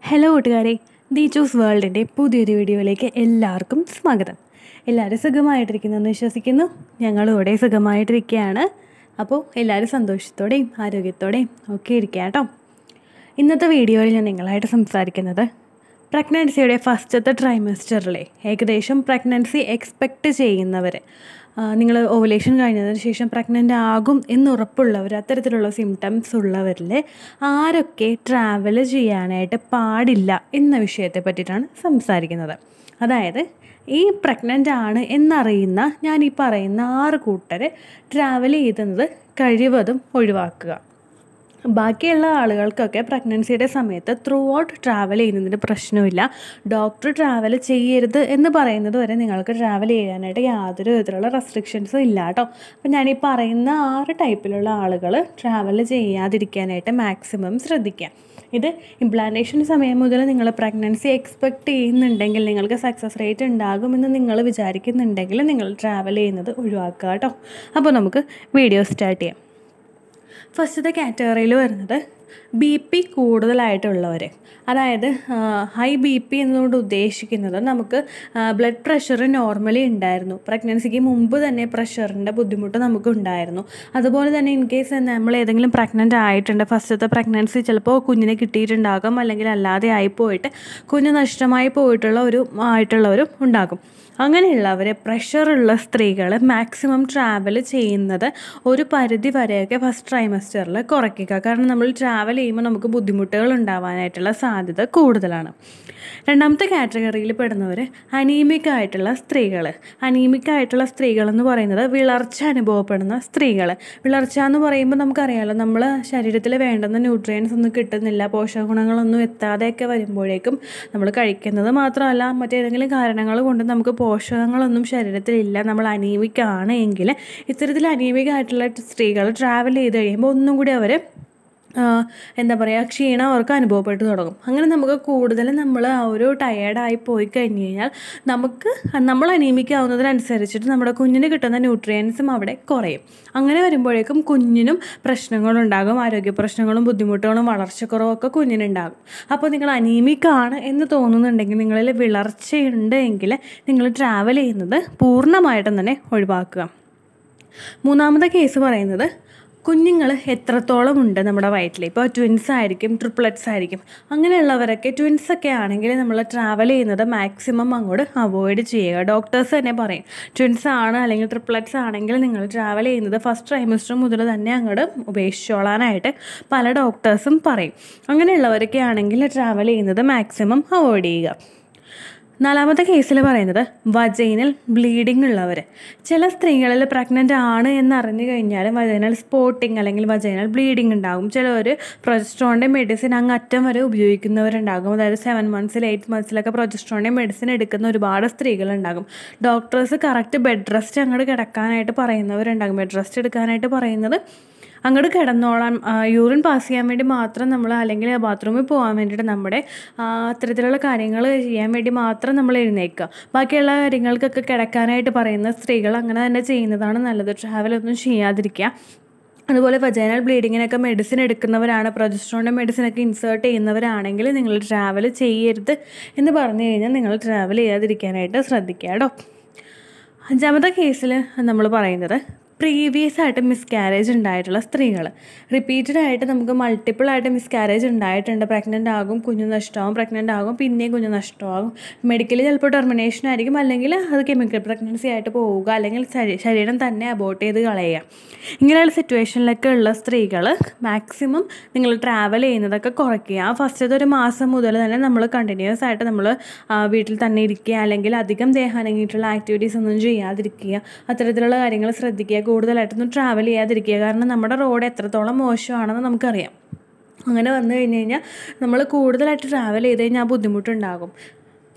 hello കൂട്ടുകാരെ the choose വേൾഡിൻ്റെ പുതിയൊരു വീഡിയോയിലേക്ക് എല്ലാവർക്കും സ്വാഗതം എല്ലാവരും സുഖമായിട്ടിരിക്കുന്നെന്ന് വിശ്വസിക്കുന്നു ഞങ്ങളും ഇവിടെ സുഖമായിട്ടിരിക്കുകയാണ് അപ്പോൾ എല്ലാവരും സന്തോഷത്തോടെയും ആരോഗ്യത്തോടെയും ഒക്കെ ഇരിക്കുക കേട്ടോ ഇന്നത്തെ വീഡിയോയിൽ ഞാൻ നിങ്ങളായിട്ട് സംസാരിക്കുന്നത് പ്രഗ്നൻസിയുടെ ഫസ്റ്റത്തെ ട്രൈമസ്റ്ററിലെ ഏകദേശം പ്രഗ്നൻസി എക്സ്പെക്റ്റ് ചെയ്യുന്നവർ നിങ്ങൾ ഓവുലേഷൻ കഴിഞ്ഞതിന് ശേഷം പ്രഗ്നൻ്റ് ആകും എന്നുറപ്പുള്ളവർ അത്തരത്തിലുള്ള സിംറ്റംസ് ഉള്ളവരിൽ ആരൊക്കെ ട്രാവൽ ചെയ്യാനായിട്ട് പാടില്ല എന്ന വിഷയത്തെ പറ്റിയിട്ടാണ് സംസാരിക്കുന്നത് അതായത് ഈ പ്രഗ്നൻ്റ് ആണ് എന്നറിയുന്ന ഞാൻ ഈ പറയുന്ന ആറ് കൂട്ടർ ട്രാവൽ ചെയ്യുന്നത് കഴിവതും ഒഴിവാക്കുക ബാക്കിയുള്ള ആളുകൾക്കൊക്കെ പ്രഗ്നൻസിയുടെ സമയത്ത് ത്രൂ ഔട്ട് ട്രാവൽ ചെയ്യുന്നതിന് പ്രശ്നമില്ല ഡോക്ടർ ട്രാവൽ ചെയ്യരുത് എന്ന് പറയുന്നത് വരെ നിങ്ങൾക്ക് ട്രാവൽ ചെയ്യാനായിട്ട് യാതൊരു വിധത്തിലുള്ള റെസ്ട്രിക്ഷൻസും ഇല്ല കേട്ടോ അപ്പം ഞാൻ ഈ പറയുന്ന ആറ് ടൈപ്പിലുള്ള ആളുകൾ ട്രാവൽ ചെയ്യാതിരിക്കാനായിട്ട് മാക്സിമം ശ്രദ്ധിക്കുക ഇത് ഇംപ്ലാന്റേഷൻ സമയം മുതൽ നിങ്ങൾ പ്രഗ്നൻസി എക്സ്പെക്റ്റ് ചെയ്യുന്നുണ്ടെങ്കിൽ നിങ്ങൾക്ക് സക്സസ് റേറ്റ് ഉണ്ടാകുമെന്ന് നിങ്ങൾ വിചാരിക്കുന്നുണ്ടെങ്കിൽ നിങ്ങൾ ട്രാവൽ ചെയ്യുന്നത് ഒഴിവാക്കുക കേട്ടോ അപ്പോൾ നമുക്ക് വീഡിയോ സ്റ്റാർട്ട് ചെയ്യാം ഫസ്റ്റത്തെ കാറ്റഗറിയിൽ വരുന്നത് ബി പി കൂടുതലായിട്ടുള്ളവർ അതായത് ഹൈ ബി പി എന്നതുകൊണ്ട് ഉദ്ദേശിക്കുന്നത് നമുക്ക് ബ്ലഡ് പ്രഷർ നോർമലി ഉണ്ടായിരുന്നു പ്രഗ്നൻസിക്ക് മുമ്പ് തന്നെ പ്രഷറിൻ്റെ ബുദ്ധിമുട്ട് നമുക്ക് ഉണ്ടായിരുന്നു അതുപോലെ തന്നെ ഇൻ കേസ് നമ്മൾ ഏതെങ്കിലും പ്രഗ്നൻ്റ് ആയിട്ടുണ്ട് ഫസ്റ്റത്തെ പ്രഗ്നൻസി ചിലപ്പോൾ കുഞ്ഞിനെ കിട്ടിയിട്ടുണ്ടാകും അല്ലെങ്കിൽ അല്ലാതെ ആയി പോയിട്ട് കുഞ്ഞ് നഷ്ടമായി പോയിട്ടുള്ള ഒരു ആയിട്ടുള്ളവരും ഉണ്ടാകും അങ്ങനെയുള്ളവരെ പ്രഷറുള്ള സ്ത്രീകൾ മാക്സിമം ട്രാവൽ ചെയ്യുന്നത് ഒരു പരിധി വരെയൊക്കെ ഫസ്റ്റ് ട്രൈമസ്റ്ററിൽ കുറയ്ക്കുക കാരണം നമ്മൾ ട്രാവൽ ചെയ്യുമ്പോൾ നമുക്ക് ബുദ്ധിമുട്ടുകൾ ഉണ്ടാവാനായിട്ടുള്ള സാധ്യത കൂടുതലാണ് രണ്ടാമത്തെ കാറ്റഗറിയിൽ പെടുന്നവർ അനീമിക് ആയിട്ടുള്ള സ്ത്രീകൾ അനീമിക് ആയിട്ടുള്ള സ്ത്രീകൾ എന്ന് പറയുന്നത് വിളർച്ച അനുഭവപ്പെടുന്ന സ്ത്രീകൾ വിളർച്ച എന്ന് പറയുമ്പോൾ നമുക്കറിയാമല്ലോ നമ്മൾ ശരീരത്തിൽ വേണ്ടുന്ന ന്യൂട്രിയൻസ് ഒന്നും കിട്ടുന്നില്ല പോഷകഗുണങ്ങളൊന്നും എത്താതെയൊക്കെ വരുമ്പോഴേക്കും നമ്മൾ കഴിക്കുന്നത് മാത്രമല്ല മറ്റേതെങ്കിലും കാരണങ്ങൾ കൊണ്ട് നമുക്ക് പോഷകങ്ങളൊന്നും ശരീരത്തിലില്ല നമ്മൾ അനീമിക് ആണ് എങ്കിൽ ഇത്തരത്തിൽ അനീമിക് ആയിട്ടുള്ള സ്ത്രീകൾ ട്രാവൽ ചെയ്ത് കഴിയുമ്പോൾ ഒന്നും കൂടി അവർ എന്താ പറയുക ക്ഷീണം അവർക്ക് അനുഭവപ്പെട്ടു തുടങ്ങും അങ്ങനെ നമുക്ക് കൂടുതലും നമ്മൾ ആ ഒരു ടയേർഡായി പോയി കഴിഞ്ഞ് കഴിഞ്ഞാൽ നമുക്ക് നമ്മൾ അനീമിക്കാവുന്നതിനനുസരിച്ചിട്ട് നമ്മുടെ കുഞ്ഞിന് കിട്ടുന്ന ന്യൂട്രിയൻസും അവിടെ കുറയും അങ്ങനെ വരുമ്പോഴേക്കും കുഞ്ഞിനും പ്രശ്നങ്ങളുണ്ടാകും ആരോഗ്യ പ്രശ്നങ്ങളും ബുദ്ധിമുട്ടുകളും വളർച്ചക്കുറവും ഒക്കെ കുഞ്ഞിനുണ്ടാകും അപ്പോൾ നിങ്ങൾ അനീമിക്കാണ് എന്ന് തോന്നുന്നുണ്ടെങ്കിൽ നിങ്ങളിൽ വിളർച്ചയുണ്ട് എങ്കിൽ നിങ്ങൾ ട്രാവൽ ചെയ്യുന്നത് പൂർണ്ണമായിട്ടും തന്നെ ഒഴിവാക്കുക മൂന്നാമത്തെ കേസ് പറയുന്നത് കുഞ്ഞുങ്ങൾ എത്രത്തോളം ഉണ്ട് നമ്മുടെ വയറ്റിൽ ഇപ്പോൾ ട്വിൻസ് ആയിരിക്കും ട്രിപ്ലറ്റ്സ് ആയിരിക്കും അങ്ങനെയുള്ളവരൊക്കെ ട്വിൻസ് ഒക്കെ ആണെങ്കിൽ നമ്മൾ ട്രാവൽ ചെയ്യുന്നത് മാക്സിമം അങ്ങോട്ട് അവോയ്ഡ് ചെയ്യുക ഡോക്ടേഴ്സ് തന്നെ പറയും ട്വിൻസ് ആണ് അല്ലെങ്കിൽ ട്രിപ്ലറ്റ്സ് ആണെങ്കിൽ നിങ്ങൾ ട്രാവൽ ചെയ്യുന്നത് ഫസ്റ്റ് ട്രൈമസ്റ്റർ മുതൽ തന്നെ അങ്ങോട്ട് ഉപേക്ഷിച്ചോളാനായിട്ട് പല ഡോക്ടേഴ്സും പറയും അങ്ങനെയുള്ളവരൊക്കെ ആണെങ്കിൽ ട്രാവൽ ചെയ്യുന്നത് മാക്സിമം അവോയ്ഡ് ചെയ്യുക നാലാമത്തെ കേസിൽ പറയുന്നത് വജൈനൽ ബ്ലീഡിംഗ് ഉള്ളവർ ചില സ്ത്രീകളിൽ പ്രഗ്നൻ്റ് ആണ് എന്ന് അറിഞ്ഞു കഴിഞ്ഞാൽ വജൈനൽ സ്പോട്ടിങ് അല്ലെങ്കിൽ വജൈനൽ ബ്ലീഡിംഗ് ഉണ്ടാകും ചിലവർ പ്രൊജസ്ട്രോണിൻ്റെ മെഡിസിൻ അങ്ങ് അറ്റം വരെ ഉപയോഗിക്കുന്നവരുണ്ടാകും അതായത് സെവൻ മന്ത്സിൽ എയ്റ്റ് മന്ത്സിലൊക്കെ പ്രൊജസ്ട്രോണിൻ്റെ മെഡിസിൻ എടുക്കുന്ന ഒരുപാട് സ്ത്രീകളുണ്ടാകും ഡോക്ടേഴ്സ് കറക്റ്റ് ബെഡ് റെസ്റ്റ് അങ്ങോട്ട് കിടക്കാനായിട്ട് പറയുന്നവരുണ്ടാകും ബെഡ് റെസ്റ്റ് എടുക്കാനായിട്ട് പറയുന്നത് അങ്ങോട്ട് കിടന്നോളാൻ യൂറിൻ പാസ് ചെയ്യാൻ വേണ്ടി മാത്രം നമ്മൾ അല്ലെങ്കിൽ ബാത്റൂമിൽ പോകാൻ വേണ്ടിയിട്ട് നമ്മുടെ അത്തരത്തിലുള്ള കാര്യങ്ങൾ ചെയ്യാൻ വേണ്ടി മാത്രം നമ്മൾ എഴുന്നേൽക്കുക ബാക്കിയുള്ള കാര്യങ്ങൾക്കൊക്കെ കിടക്കാനായിട്ട് പറയുന്ന സ്ത്രീകൾ അങ്ങനെ തന്നെ ചെയ്യുന്നതാണ് നല്ലത് ട്രാവലൊന്നും ചെയ്യാതിരിക്കുക അതുപോലെ വജൈനൽ ബ്ലീഡിങ്ങിനൊക്കെ മെഡിസിൻ എടുക്കുന്നവരാണ് പ്രൊജസ്ട്രോണിൻ്റെ മെഡിസിനൊക്കെ ഇൻസേർട്ട് ചെയ്യുന്നവരാണെങ്കിൽ നിങ്ങൾ ട്രാവൽ ചെയ്യരുത് എന്ന് പറഞ്ഞു കഴിഞ്ഞാൽ നിങ്ങൾ ട്രാവൽ ചെയ്യാതിരിക്കാനായിട്ട് ശ്രദ്ധിക്കുക കേട്ടോ അഞ്ചാമത്തെ കേസിൽ നമ്മൾ പറയുന്നത് പ്രീവിയസ് ആയിട്ട് മിസ്കാരേജ് ഉണ്ടായിട്ടുള്ള സ്ത്രീകൾ റിപ്പീറ്റഡ് ആയിട്ട് നമുക്ക് മൾട്ടിപ്പിൾ ആയിട്ട് മിസ്കാരേജ് ഉണ്ടായിട്ടുണ്ട് പ്രഗ്നൻ്റ് ആകും കുഞ്ഞു നഷ്ടമാകും പ്രഗ്നൻ്റ് ആകും പിന്നെയും കുഞ്ഞു നഷ്ടമാകും മെഡിക്കലി ചിലപ്പോൾ ടെർമിനേഷൻ ആയിരിക്കും അല്ലെങ്കിൽ അത് കെമിക്കൽ പ്രഗ്നൻസി ആയിട്ട് പോവുക അല്ലെങ്കിൽ ശരീരം തന്നെ അബോട്ട് ചെയ്ത് കളയുക ഇങ്ങനെയുള്ള സിറ്റുവേഷനിലൊക്കെ ഉള്ള സ്ത്രീകൾ മാക്സിമം നിങ്ങൾ ട്രാവൽ ചെയ്യുന്നതൊക്കെ കുറയ്ക്കുക ആ ഫസ്റ്റത്തെ ഒരു മാസം മുതൽ തന്നെ നമ്മൾ കണ്ടിന്യൂസ് ആയിട്ട് നമ്മൾ വീട്ടിൽ തന്നെ ഇരിക്കുക അല്ലെങ്കിൽ അധികം ദേഹാനങ്ങിയിട്ടുള്ള ആക്ടിവിറ്റീസ് ഒന്നും ചെയ്യാതിരിക്കുക അത്തരത്തിലുള്ള കാര്യങ്ങൾ ശ്രദ്ധിക്കുക കൂടുതലായിട്ടൊന്നും ട്രാവൽ ചെയ്യാതിരിക്കുക കാരണം നമ്മുടെ റോഡ് എത്രത്തോളം മോശമാണെന്ന് നമുക്കറിയാം അങ്ങനെ വന്നു കഴിഞ്ഞ് കഴിഞ്ഞാൽ നമ്മൾ കൂടുതലായിട്ട് ട്രാവൽ ചെയ്ത് കഴിഞ്ഞാൽ ബുദ്ധിമുട്ടുണ്ടാകും പിന്നെ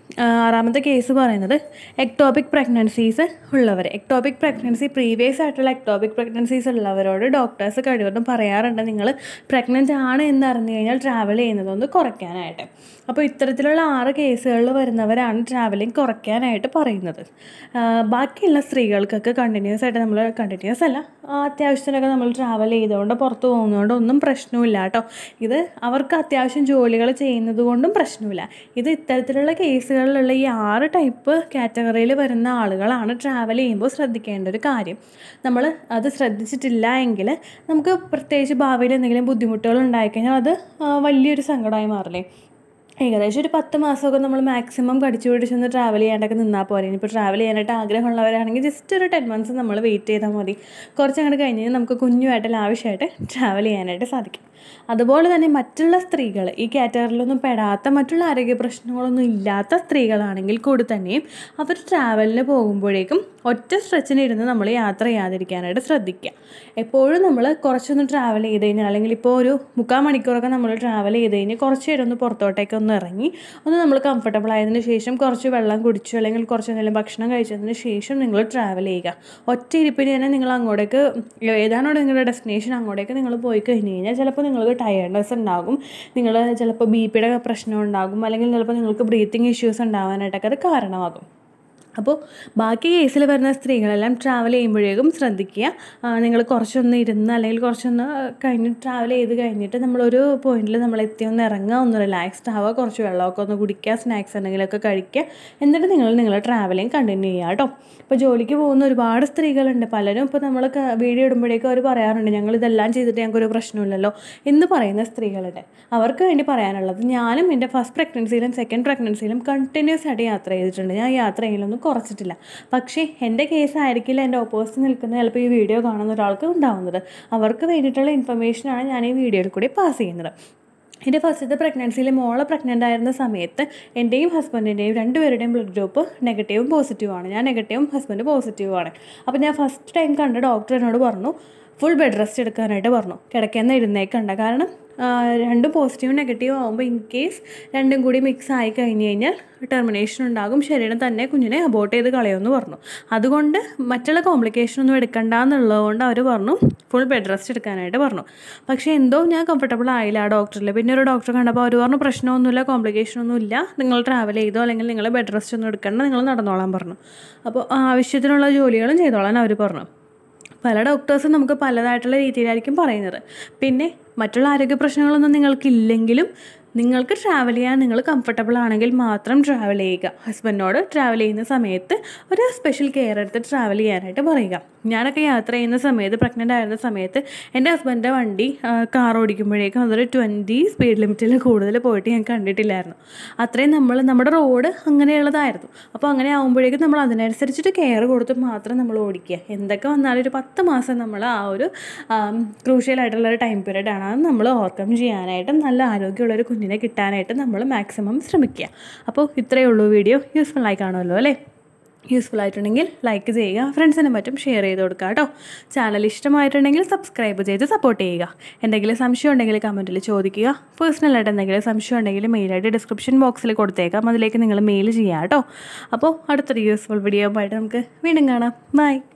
ആ, ആറാമത്തെ കേസ് പറയുന്നത് എക്ടോപിക് പ്രഗ്നൻസീസ് ഉള്ളവർ എക്ടോപിക് പ്രഗ്നൻസി പ്രീവിയസ് ആയിട്ടുള്ള എക്ടോപിക് പ്രഗ്നൻസീസ് ഉള്ളവരോട് ഡോക്ടേഴ്സ് കഴിവതും പറയാറുണ്ട് നിങ്ങൾ പ്രഗ്നൻ്റ് ആണ് എന്ന് അറിഞ്ഞു കഴിഞ്ഞാൽ ട്രാവൽ ചെയ്യുന്നതൊന്ന് കുറയ്ക്കാനായിട്ട് അപ്പോൾ ഇത്തരത്തിലുള്ള ആറ് കേസുകളിൽ വരുന്നവരാണ് ട്രാവലിംഗ് കുറയ്ക്കാനായിട്ട് പറയുന്നത് ആ, ബാക്കിയുള്ള സ്ത്രീകൾക്കൊക്കെ കണ്ടിന്യൂസ് ആയിട്ട് നമ്മൾ കണ്ടിന്യൂസ് അല്ല ആ, അത്യാവശ്യത്തിനൊക്കെ നമ്മൾ ട്രാവൽ ചെയ്തുകൊണ്ട് പുറത്ത് പോകുന്നതുകൊണ്ട് ഒന്നും പ്രശ്നമില്ല കേട്ടോ ഇത് അവർക്ക് അത്യാവശ്യം ജോലികൾ ചെയ്യുന്നത് കൊണ്ടും പ്രശ്നമില്ല ഇത് ഇത്തരത്തിലുള്ള കേസുകളിലുള്ള ഈ ആറ് ടൈപ്പ് കാറ്റഗറിയിൽ വരുന്ന ആളുകളാണ് ട്രാവൽ ചെയ്യുമ്പോൾ ശ്രദ്ധിക്കേണ്ട ഒരു കാര്യം നമ്മൾ അത് ശ്രദ്ധിച്ചിട്ടില്ല എങ്കിൽ നമുക്ക് പ്രത്യേകിച്ച് ഭാവിയിൽ എന്തെങ്കിലും ബുദ്ധിമുട്ടുകൾ ഉണ്ടായിക്കഴിഞ്ഞാൽ അത് ആ, വലിയൊരു സങ്കടമായി മാറില്ലേ ഏകദേശം ഒരു പത്ത് മാസമൊക്കെ നമ്മൾ മാക്സിമം കടിച്ചു പിടിച്ചൊന്ന് ട്രാവൽ ചെയ്യാണ്ടൊക്കെ നിന്നാൽ പോരെ ഇനിയിപ്പോൾ ട്രാവൽ ചെയ്യാനായിട്ട് ആഗ്രഹമുള്ളവരാണെങ്കിൽ ജസ്റ്റ് ഒരു ടെൻ മന്ത്സ് നമ്മൾ വെയിറ്റ് ചെയ്താൽ മതി കുറച്ച് അങ്ങോട്ട് കഴിഞ്ഞ് കഴിഞ്ഞാൽ നമുക്ക് കുഞ്ഞുമായിട്ട് ലാവശ്യമായിട്ട് ട്രാവൽ ചെയ്യാനായിട്ട് സാധിക്കും അതുപോലെ തന്നെ മറ്റുള്ള സ്ത്രീകൾ ഈ കാറ്റഗറിയിലൊന്നും പെടാത്ത മറ്റുള്ള ആരോഗ്യ പ്രശ്നങ്ങളൊന്നും ഇല്ലാത്ത സ്ത്രീകളാണെങ്കിൽ കൂടി തന്നെയും അവർ ട്രാവലിന് പോകുമ്പോഴേക്കും ഒറ്റ സ്ട്രെച്ചിന് ഇരുന്ന് നമ്മൾ യാത്ര ചെയ്യാതിരിക്കാനായിട്ട് ശ്രദ്ധിക്കുക എപ്പോഴും നമ്മൾ കുറച്ചൊന്ന് ട്രാവൽ ചെയ്ത് കഴിഞ്ഞാൽ അല്ലെങ്കിൽ ഇപ്പോൾ ഒരു മുക്കാൽ മണിക്കൂറൊക്കെ നമ്മൾ ട്രാവൽ ചെയ്ത് കഴിഞ്ഞ് കുറച്ച് നേരം ഒന്ന് പുറത്തോട്ടേക്ക് ഒന്ന് ഇറങ്ങി ഒന്ന് നമ്മൾ കംഫർട്ടബിൾ ആയതിനു ശേഷം കുറച്ച് വെള്ളം കുടിച്ചു അല്ലെങ്കിൽ കുറച്ച് എന്തെങ്കിലും ഭക്ഷണം കഴിച്ചതിന് ശേഷം നിങ്ങൾ ട്രാവൽ ചെയ്യുക ഒറ്റ ഇരിപ്പിന് തന്നെ നിങ്ങൾ അങ്ങോട്ടേക്ക് ഏതാണോ നിങ്ങളുടെ ഡെസ്റ്റിനേഷൻ അങ്ങോട്ടേക്ക് നിങ്ങൾ പോയി കഴിഞ്ഞ് കഴിഞ്ഞാൽ ചിലപ്പോൾ നിങ്ങൾക്ക് ടയർഡ്നെസ് ഉണ്ടാകും നിങ്ങൾ ചിലപ്പോൾ ബി പിയുടെ പ്രശ്നം ഉണ്ടാകും അല്ലെങ്കിൽ ചിലപ്പോൾ നിങ്ങൾക്ക് ബ്രീത്തിങ് ഇഷ്യൂസ് ഉണ്ടാവാനായിട്ടൊക്കെ അത് കാരണമാകും അപ്പോൾ ബാക്കി കേസിൽ വരുന്ന സ്ത്രീകളെല്ലാം ട്രാവൽ ചെയ്യുമ്പോഴേക്കും ശ്രദ്ധിക്കുക നിങ്ങൾ കുറച്ചൊന്ന് ഇരുന്ന് അല്ലെങ്കിൽ കുറച്ചൊന്ന് കഴിഞ്ഞ് ട്രാവൽ ചെയ്ത് കഴിഞ്ഞിട്ട് നമ്മളൊരു പോയിന്റിൽ നമ്മൾ എത്തി ഒന്ന് ഇറങ്ങുക ഒന്ന് റിലാക്സ്ഡ് ആവുക കുറച്ച് വെള്ളമൊക്കെ ഒന്ന് കുടിക്കുക സ്നാക്സ് എന്തെങ്കിലുമൊക്കെ കഴിക്കുക എന്നിട്ട് നിങ്ങൾ നിങ്ങളുടെ ട്രാവലിംഗ് കണ്ടിന്യൂ ചെയ്യുക കേട്ടോ ഇപ്പോൾ ജോലിക്ക് പോകുന്ന ഒരുപാട് സ്ത്രീകളുണ്ട് പലരും ഇപ്പോൾ നമ്മൾ വീഡിയോ ഇടുമ്പോഴേക്കും അവർ പറയാറുണ്ട് ഞങ്ങൾ ഇതെല്ലാം ചെയ്തിട്ട് ഞങ്ങൾക്കൊരു പ്രശ്നമില്ലല്ലോ എന്ന് പറയുന്ന സ്ത്രീകളുണ്ട് അവർക്ക് വേണ്ടി പറയാനുള്ളത് ഞാനും എൻ്റെ ഫസ്റ്റ് പ്രഗ്നൻസിയിലും സെക്കൻഡ് പ്രഗ്നൻസിയിലും കണ്ടിന്യൂസ് ആയിട്ട് യാത്ര ചെയ്തിട്ടുണ്ട് ഞാൻ യാത്ര ചെയ്യലൊന്നും കുറച്ചിട്ടില്ല പക്ഷേ എൻ്റെ കേസ് ആയിരിക്കില്ല എൻ്റെ ഓപ്പോസിറ്റ് നിൽക്കുന്ന ചിലപ്പോൾ ഈ വീഡിയോ കാണുന്ന ഒരാൾക്ക് ഉണ്ടാവുന്നത് അവർക്ക് വേണ്ടിയിട്ടുള്ള ഇൻഫർമേഷനാണ് ഞാൻ ഈ വീഡിയോയിൽ കൂടി പാസ് ചെയ്യുന്നത് എൻ്റെ ഫസ്റ്റത്തെ പ്രഗ്നൻസിയിൽ മോളെ പ്രഗ്നൻ്റ് ആയിരുന്ന സമയത്ത് എൻ്റെയും ഹസ്ബൻഡിൻ്റെയും രണ്ടുപേരുടെയും ബ്ലഡ് ഗ്രൂപ്പ് നെഗറ്റീവും പോസിറ്റീവുമാണ് ഞാൻ നെഗറ്റീവും ഹസ്ബൻഡ് പോസിറ്റീവുമാണ് അപ്പോൾ ഞാൻ ഫസ്റ്റ് ടൈം കണ്ട ഡോക്ടർ എന്നോട് പറഞ്ഞു ഫുൾ ബെഡ് റെസ്റ്റ് എടുക്കാനായിട്ട് പറഞ്ഞു കിടക്കുന്ന ഇരുന്നേക്കണ്ട കാരണം ആ, രണ്ടും പോസിറ്റീവും നെഗറ്റീവും ആകുമ്പോൾ ഇൻ കേസ് രണ്ടും കൂടി മിക്സ് ആയി കഴിഞ്ഞ് കഴിഞ്ഞാൽ ടെർമിനേഷൻ ഉണ്ടാകും ശരീരം തന്നെ കുഞ്ഞിനെ അബോട്ട് ചെയ്ത് കളയുമെന്ന് പറഞ്ഞു അതുകൊണ്ട് മറ്റുള്ള കോംപ്ലിക്കേഷൻ ഒന്നും എടുക്കണ്ട എന്നുള്ളതുകൊണ്ട് അവർ പറഞ്ഞു ഫുൾ ബെഡ് റെസ്റ്റ് എടുക്കാനായിട്ട് പറഞ്ഞു പക്ഷേ എന്തോ ഞാൻ കംഫർട്ടബിൾ ആയില്ല ആ ഡോക്ടറിൽ പിന്നെ ഒരു ഡോക്ടറെ കണ്ടപ്പോൾ അവർ പറഞ്ഞു പ്രശ്നമൊന്നുമില്ല കോംപ്ലിക്കേഷൻ ഒന്നും ഇല്ല നിങ്ങൾ ട്രാവൽ ചെയ്തോ അല്ലെങ്കിൽ നിങ്ങൾ ബെഡ് റെസ്റ്റ് ഒന്നും എടുക്കണ്ട നിങ്ങൾ നടന്നോളാൻ പറഞ്ഞു അപ്പോൾ ആവശ്യത്തിനുള്ള ജോലികളും ചെയ്തോളാൻ അവർ പറഞ്ഞു പല ഡോക്ടേഴ്സും നമുക്ക് പലതായിട്ടുള്ള രീതിയിലായിരിക്കും പറയുന്നത് പിന്നെ മറ്റുള്ള ആരോഗ്യ പ്രശ്നങ്ങളൊന്നും നിങ്ങൾക്കില്ലെങ്കിലും നിങ്ങൾക്ക് ട്രാവൽ ചെയ്യാൻ നിങ്ങൾ കംഫർട്ടബിൾ ആണെങ്കിൽ മാത്രം ട്രാവൽ ചെയ്യുക ഹസ്ബൻഡിനോട് ട്രാവൽ ചെയ്യുന്ന സമയത്ത് ഒരു സ്പെഷ്യൽ കെയർ എടുത്ത് ട്രാവൽ ചെയ്യാനായിട്ട് പറയുക ഞാനൊക്കെ യാത്ര ചെയ്യുന്ന സമയത്ത് പ്രഗ്നൻ്റ് ആയിരുന്ന സമയത്ത് എൻ്റെ ഹസ്ബൻഡിൻ്റെ വണ്ടി കാർ ഓടിക്കുമ്പോഴേക്കും അതൊരു ട്വൻറ്റി സ്പീഡ് ലിമിറ്റിൽ കൂടുതൽ പോയിട്ട് ഞാൻ കണ്ടിട്ടില്ലായിരുന്നു അത്രയും നമ്മൾ നമ്മുടെ റോഡ് അങ്ങനെയുള്ളതായിരുന്നു അപ്പോൾ അങ്ങനെ ആകുമ്പോഴേക്കും നമ്മൾ അതിനനുസരിച്ചിട്ട് കെയർ കൊടുത്ത് മാത്രം നമ്മൾ ഓടിക്കുക എന്തൊക്കെ വന്നാലും ഒരു പത്ത് മാസം നമ്മൾ ആ ഒരു ക്രൂഷ്യൽ ആയിട്ടുള്ള ഒരു ടൈം പീരീഡ് ആണ് അത് നമ്മൾ ഓവർകം ചെയ്യാനായിട്ട് നല്ല ആരോഗ്യമുള്ള ഒരു കുഞ്ഞിനെ കിട്ടാനായിട്ട് നമ്മൾ മാക്സിമം ശ്രമിക്കുക അപ്പോൾ ഇത്രയേ ഉള്ളൂ വീഡിയോ യൂസ്ഫുൾ ആയി കാണുമല്ലോ അല്ലേ യൂസ്ഫുൾ ആയിട്ടുണ്ടെങ്കിൽ ലൈക്ക് ചെയ്യുക ഫ്രണ്ട്സിനും മറ്റും ഷെയർ ചെയ്ത് കൊടുക്കുക കേട്ടോ ചാനൽ ഇഷ്ടമായിട്ടുണ്ടെങ്കിൽ സബ്സ്ക്രൈബ് ചെയ്ത് സപ്പോർട്ട് ചെയ്യുക എന്തെങ്കിലും സംശയം ഉണ്ടെങ്കിൽ കമൻറ്റിൽ ചോദിക്കുക പേഴ്സണലായിട്ട് എന്തെങ്കിലും സംശയം ഉണ്ടെങ്കിൽ മെയിലായിട്ട് ഡിസ്ക്രിപ്ഷൻ ബോക്സിൽ കൊടുത്തേക്കാം അതിലേക്ക് നിങ്ങൾ മെയിൽ ചെയ്യുക കേട്ടോ അപ്പോൾ അടുത്തൊരു യൂസ്ഫുൾ വീഡിയോ ആയിട്ട് നമുക്ക് വീണ്ടും കാണാം ബൈ